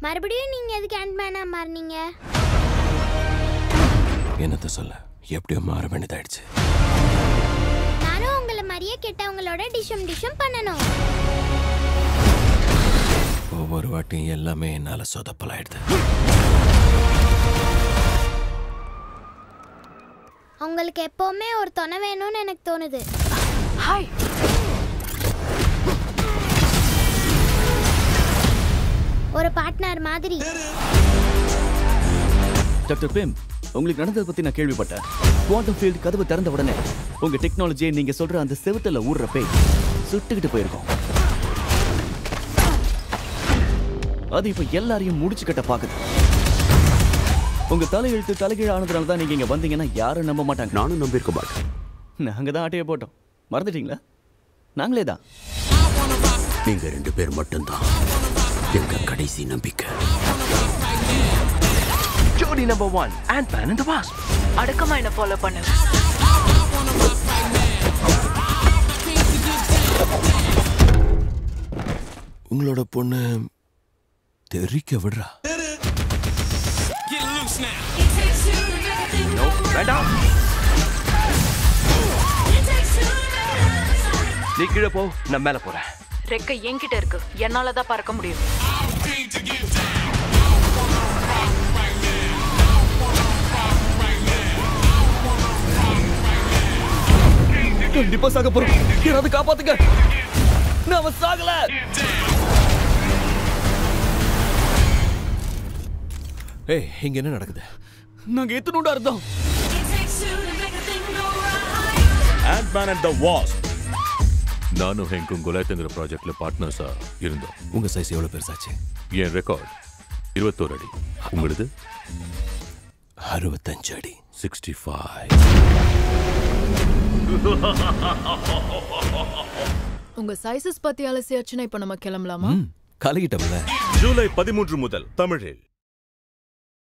மறுபடியும் நீங்க எதுக்கு ஆண்ட்மேனா மாறினீங்க என்னத்த சொல்ல எப்படியோ மாற வேண்டியதாயிடுச்சு நானும் உங்களை மாதிரியே கெட்டவங்களோட டிஷம் டிஷம் பண்ணணும் ஒவ்வொரு வாட்டியும் எல்லாமே என்னால சொதப்பலாயிடுது உங்களுக்கு எப்பவுமே ஒரு துணை வேணும்னு எனக்கு தோணுது ஹாய் ஒரு பார்ட்னர் மாதிரி டாக்டர் பிரேம் உங்களுக்கு நடந்ததை பத்தி நான் கேள்விப்பட்டேன் குவாண்டம் ஃபீல்டு கதவு திறந்த உடனே உங்க டெக்னாலஜியை நீங்க சொல்ற அந்த செவுத்துல ஊறுற பேய் சுட்டுக்கிட்டு போயிருக்கோம் அது இப்ப எல்லாரையும் முடிச்சு கட்ட பாக்குது உங்க தலையெழுத்து தலைகீழ ஆனதுனால தான் நீங்க இங்க வந்தீங்கன்னா யாரும் நம்ப மாட்டாங்க நானும் நம்பியிருக்க மாட்டேன் நாங்க தான் ஆட்டையை போட்டோம் மறந்துட்டீங்களா நாங்களே தான் நீங்க ரெண்டு பேர் மட்டும்தான் எங்க கடைசி நம்பிக்கை ஜோடி number one Ant-Man and the Wasp. அடக்கமா என்ன ஃபாலோ பண்ணு உங்களோட பொண்ணு தெரிக்க விடுறா வேண்டாம் நீ கீழே போ நான் மேல போறேன் ரெக்கை என்கிட்ட இருக்கு என்னால தான் பறக்க முடியும் கண்டிப்பா சாக போறோம் யாராவது காப்பாத்துங்க நான் அவன் சாகல ஏய் இங்க என்ன நடக்குது நாங்க எத்தனோட அர்த்தம் Ant-Man and the Wasp. நானும் ஹெங்கும் குலாய்த்துங்கிற ப்ராஜெக்ட்ல பார்ட்னர்ஸா இருந்தோம் உங்க சைஸ் எவ்வளவு பெருசாச்சு என் ரெக்கார்ட் இருபத்தோரு அடி உங்களுது அறுபத்தஞ்சு அடி சிக்ஸ்டி ஃபைவ் உங்க சைஸஸ் பத்தி அலசியாச்சுன்னா இப்ப நம்ம கிளம்பலாமா கலகிட்டோம்ல ஜூலை பதிமூன்று முதல் தமிழில்